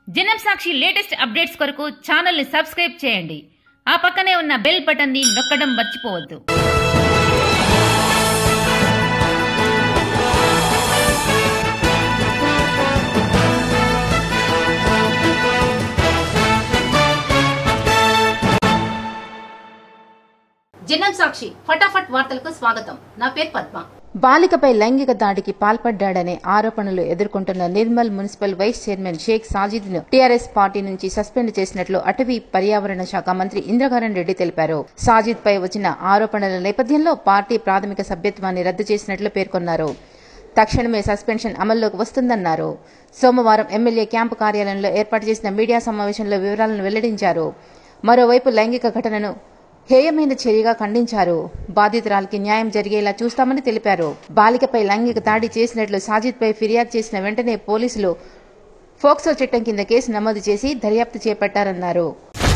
జనం Sakshi latest updates కొరకు ఛానల్ని సబ్స్క్రైబ్ చేయండి ఆ పక్కనే ఉన్న బెల్ బటన్ని నొక్కడం మర్చిపోవద్దు జనం సాక్షి ఫటాఫట్ వార్తలకు స్వాగతం నా పేరు పద్మ బాలికపై లైంగిక దాడికి పాల్పడ్డాడనే ఆరోపణలు ఎదుర్కొంటున్న Nirmal municipal vice chairman Shaik Sajid ను టీఆర్ఎస్ పార్టీ నుంచి సస్పెండ్ చేసినట్లు అటవీ పర్యావరణ శాఖ మంత్రి ఇంద్రకరణ్ రెడ్డి తెలిపారు సాజిద్ పై వచ్చిన ఆరోపణల నేపథ్యంలో పార్టీ ప్రాథమిక సభ్యత్వాన్ని రద్దు చేసినట్లు పేర్కొన్నారు తక్షణమే సస్పెన్షన్ అమల్లోకి వస్తుందన్నారు సోమవారం ఎమ్మెల్యే క్యాంపు కార్యాలయంలో ఏర్పాటు చేసిన మీడియా సమావేశంలో వివరాలను వెల్లడించారు మరోవైపు లైంగిక ఘటనను హేయమైన చర్యగా ఖండించారు బాధితురాలికి న్యాయం జరిగేలా చూస్తామని తెలిపారు బాలికపై లైంగిక దాడి చేసినట్లు సాజిద్పై ఫిర్యాదు చేసిన వెంటనే పోలీసులు ఫోక్సో చట్టం కింద కేసు నమోదు చేసి దర్యాప్తు చేపట్టారన్నారు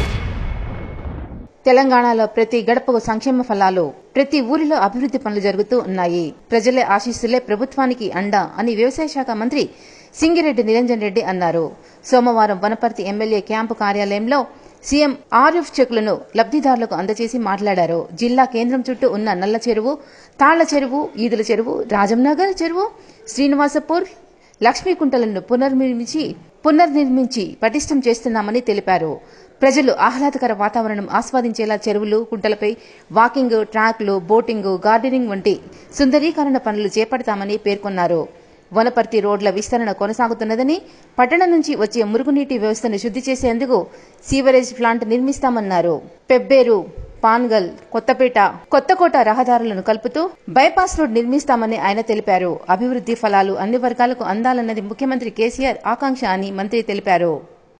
తెలంగాణలో ప్రతి గడపకు సంక్షేమ ఫలాలు ప్రతి ఊరిలో అభివృద్ధి పనులు జరుగుతూ ఉన్నాయి ప్రజలే ఆశీస్సులే ప్రభుత్వానికి అండ అని వ్యవసాయ శాఖ మంత్రి సింగిరెడ్డి నిరంజన్ రెడ్డి అన్నారు సోమవారం వనపర్తి ఎమ్మెల్యే క్యాంపు కార్యాలయంలో సీఎం ఆరిఫ్ చెక్కులను లబ్దిదారులకు అందజేసి మాట్లాడారు జిల్లా కేంద్రం చుట్టూ ఉన్న నల్ల చెరువు తాళ్ల చెరువు ఈదుల చెరువు రాజంనగర్ చెరువు శ్రీనివాసపూర్ లక్ష్మీకుంటలను పునర్నిర్మించి పునర్నిర్మించి పటిష్టం చేస్తున్నామని తెలిపారు ప్రజలు ఆహ్లాదకర వాతావరణం ఆస్వాదించేలా చెరువులు కుంటలపై వాకింగ్ ట్రాక్లు బోటింగ్ గార్డెనింగ్ వంటి సుందరీకరణ పనులు చేపడతామని పేర్కొన్నారు వనపర్తి రోడ్ల విస్తరణ కొనసాగుతున్నదని పట్టణం నుంచి వచ్చే మురుగునీటి వ్యవస్థను శుద్ధి చేసేందుకు సీవరేజ్ ప్లాంట్ నిర్మిస్తామన్నారు పెబ్బేరు పాన్గల్ కొత్తపేట కొత్తకోట రహదారులను కలుపుతూ బైపాస్ రోడ్ నిర్మిస్తామని ఆయన తెలిపారు అభివృద్ధి ఫలాలు అన్ని వర్గాలకు అందాలన్నది ముఖ్యమంత్రి కేసీఆర్ ఆకాంక్ష అని మంత్రి తెలిపారు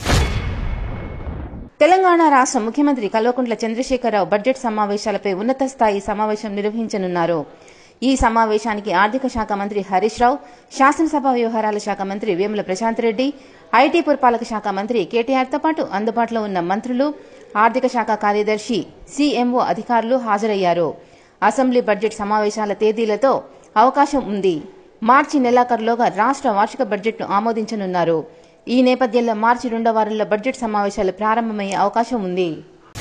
తెలంగాణ రాష్ట్ర ముఖ్యమంత్రి కల్వకుంట్ల చంద్రశేఖరరావు బడ్జెట్ సమావేశాలపై ఉన్నత స్థాయి సమావేశం నిర్వహించనున్నారు ఈ సమావేశానికి ఆర్థిక శాఖ మంత్రి హరీష్ రావు శాసనసభ వ్యవహారాల శాఖ మంత్రి వేముల ప్రశాంత్ రెడ్డి ఐటీ పురపాలక శాఖ మంత్రి కేటీఆర్తో పాటు అందుబాటులో ఉన్న మంత్రులు ఆర్థిక శాఖ కార్యదర్శి సీఎంఓ అధికారులు హాజరయ్యారు అసెంబ్లీ బడ్జెట్ సమావేశాల తేదీలతో అవకాశం ఉంది మార్చి నెలాఖరులోగా రాష్ట్ర వార్షిక బడ్జెట్ను ఆమోదించనున్నారు ఈ నేపథ్యంలో మార్చి రెండో వారంలో బడ్జెట్ సమావేశాలు ప్రారంభమయ్యే అవకాశం ఉంది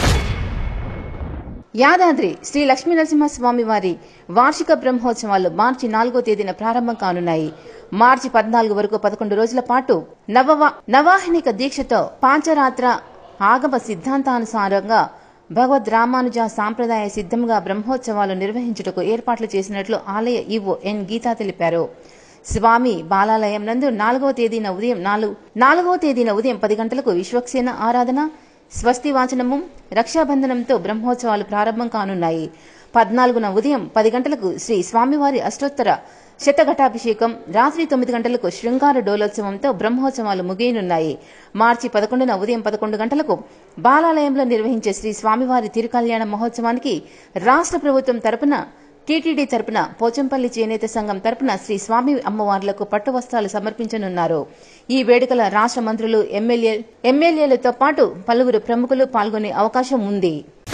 యాదాద్రి శ్రీ లక్ష్మీ నరసింహస్వామి వారి వార్షిక బ్రహ్మోత్సవాలు మార్చి నాలుగో తేదీన ప్రారంభం కానున్నాయి మార్చి పద్నాలుగు వరకు పదకొండు రోజుల పాటు నవవా నవాహినిక దీక్షతో పాంచరాత్ర ఆగమ సిద్ధాంతానుసారంగా భగవద్ రామానుజ సాంప్రదాయ సిద్ధంగా బ్రహ్మోత్సవాలు నిర్వహించుటకు ఏర్పాట్లు చేసినట్లు ఆలయ ఈవో ఎన్ గీతా తెలిపారు స్వామి బాలాలయం నందు నాలుగవ తేదీన ఉదయం నాలుగు నాలుగవ తేదీన ఉదయం పది గంటలకు విశ్వక్సేన ఆరాధన స్వస్తి వాచనము రక్షాబంధనంతో బ్రహ్మోత్సవాలు ప్రారంభం కానున్నాయి పద్నాలుగున ఉదయం పది గంటలకు శ్రీ స్వామివారి అష్టోత్తర శతఘటాభిషేకం రాత్రి తొమ్మిది గంటలకు శృంగార డోలోత్సవంతో బ్రహ్మోత్సవాలు ముగియనున్నాయి మార్చి పదకొండున ఉదయం పదకొండు గంటలకు బాలాలయంలో నిర్వహించే శ్రీ స్వామివారి తిరుకల్యాణ మహోత్సవానికి రాష్ట్ర ప్రభుత్వం తరపున టీటీడీ తరపున పోచంపల్లి చేనేత సంఘం తరపున శ్రీ స్వామి అమ్మవార్లకు పట్టు వస్త్రాలు సమర్పించనున్నారు ఈ వేడుకల రాష్ట్ర మంత్రులు ఎమ్మెల్యే ఎమ్మెల్యేలతో పాటు పలువురు ప్రముఖులు పాల్గొనే అవకాశం ఉంది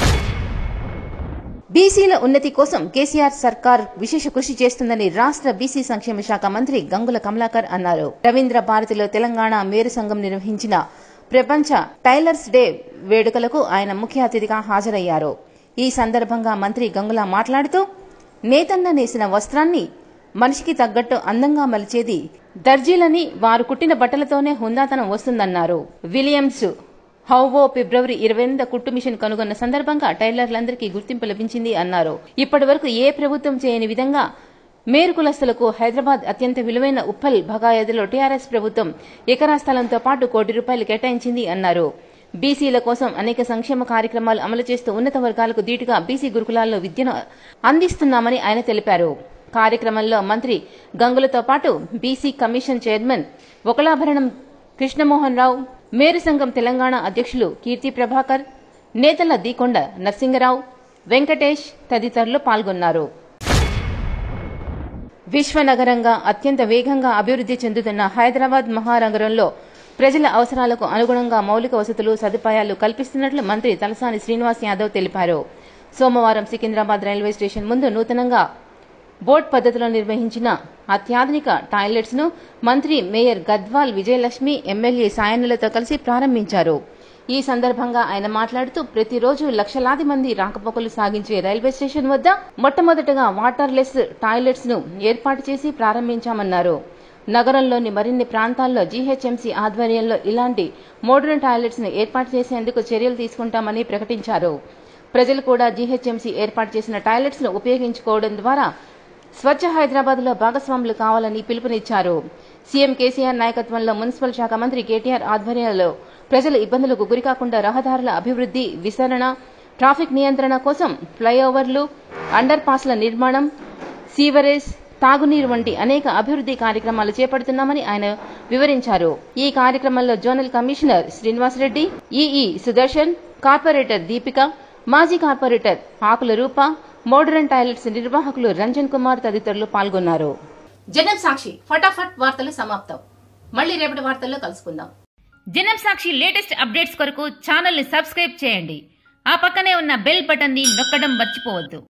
బీసీల ఉన్నతి కోసం కేసీఆర్ సర్కార్ విశేష కృషి చేస్తుందని రాష్ట్ర బీసీ సంక్షేమ శాఖ మంత్రి గంగుల కమలాకర్ అన్నారు రవీంద్ర భారతిలో తెలంగాణ మేరు సంఘం నిర్వహించిన ప్రపంచ టైలర్స్ డే వేడుకలకు ఆయన ముఖ్య అతిథిగా హాజరయ్యారు ఈ సందర్భంగా మంత్రి గంగుల మాట్లాడుతూ నేతన్న నేసిన వస్త్రాన్ని మనిషికి తగ్గట్టు అందంగా మలిచేది దర్జీలని వారు కుట్టిన బట్టలతోనే హుందాతనం వస్తుందన్నారు విలియమ్స్ హౌవో ఫిబ్రవరి ఇరవై ఎనిమిది కుట్టు మిషన్ కనుగొన్న సందర్భంగా టైలర్లందరికీ గుర్తింపు లభించింది అన్నారు ఇప్పటి వరకు ఏ ప్రభుత్వం చేయని విధంగా మేరు కులస్తులకు హైదరాబాద్ అత్యంత విలువైన ఉప్పల్ భగాయదులో టీఆర్ఎస్ ప్రభుత్వం ఎకరా స్థలంతో పాటు కోటి రూపాయలు కేటాయించింది అన్నారు బీసీల కోసం అనేక సంక్షేమ కార్యక్రమాలు అమలు చేస్తూ ఉన్నత వర్గాలకు ధీటుగా బీసీ గురుకులాల్లో విద్యను అందిస్తున్నామని ఆయన తెలిపారు కార్యక్రమంలో మంత్రి గంగులతో పాటు BC commission chairman Vakulabharanam Krishnamohan Rao Meru సంఘం తెలంగాణ అధ్యక్షులు కీర్తి ప్రభాకర్ నేతల దీకొండ నర్సింగరావు వెంకటేష్ తదితరులు పాల్గొన్నారు విశ్వనగరంగా అత్యంత వేగంగా అభివృద్ధి చెందుతున్న హైదరాబాద్ మహానగరంలో ప్రజల అవసరాలకు అనుగుణంగా మౌలిక వసతులు సదుపాయాలు కల్పిస్తున్నట్లు మంత్రి తలసాని శ్రీనివాస్ యాదవ్ తెలిపారు సోమవారం సికింద్రాబాద్ రైల్వే స్టేషన్ ముందు నూతనంగా బోట్ పద్ధతిలో నిర్వహించిన అత్యాధునిక టాయిలెట్స్ ను మంత్రి మేయర్ గద్వాల్ విజయలక్ష్మి ఎమ్మెల్యే సాయన్నలతో కలిసి ప్రారంభించారు ఈ సందర్భంగా ఆయన మాట్లాడుతూ ప్రతిరోజు లక్షలాది మంది రాకపోకలు సాగించే రైల్వే స్టేషన్ వద్ద మొట్టమొదటగా వాటర్లెస్ టాయిలెట్స్ ను ఏర్పాటు చేసి ప్రారంభించామన్నారు నగరంలోని మరిన్ని ప్రాంతాల్లో జీహెచ్ఎంసీ ఆధ్వర్యంలో ఇలాంటి మోడర్న్ టాయిలెట్స్ ను ఏర్పాటు చేసేందుకు చర్యలు తీసుకుంటామని ప్రకటించారు ప్రజలు కూడా జీహెచ్ఎంసీ ఏర్పాటు చేసిన టాయిలెట్స్ ను ఉపయోగించుకోవడం ద్వారా స్వచ్ఛ హైదరాబాద్ లో భాగస్వాములు కావాలని పిలుపునిచ్చారు సీఎం కేసీఆర్ నాయకత్వంలో మున్సిపల్ శాఖ మంత్రి కేటీఆర్ ఆధ్వర్యంలో ప్రజలు ఇబ్బందులకు గురికాకుండా రహదారుల అభివృద్ది విస్తరణ ట్రాఫిక్ నియంత్రణ కోసం ఫ్లైఓవర్లు అండర్ పాస్ల నిర్మాణం సీవరేజ్ తాగునీరు వంటి అనేక అభివృద్ది కార్యక్రమాలు చేపడుతున్నామని ఆయన వివరించారు ఈ కార్యక్రమంలో zonal commissioner Srinivasareddy EE Sudarshan corporator Deepika మాజీ corporator Akula Roopa modern toilets నిర్వాహకులు రంజన్ కుమార్ తదితరులు పాల్గొన్నారు జనం సాక్షి ఫటాఫట్ వార్తలు సమాప్తం మళ్ళీ రేపటి వార్తల్లో కలుసుకుందాం జనం సాక్షి లేటెస్ట్ అప్డేట్స్ కొరకు ఛానల్ ని సబ్స్క్రైబ్ చేయండి ఆ పక్కనే ఉన్న బెల్ బటన్ ని నొక్కడం మర్చిపోవద్దు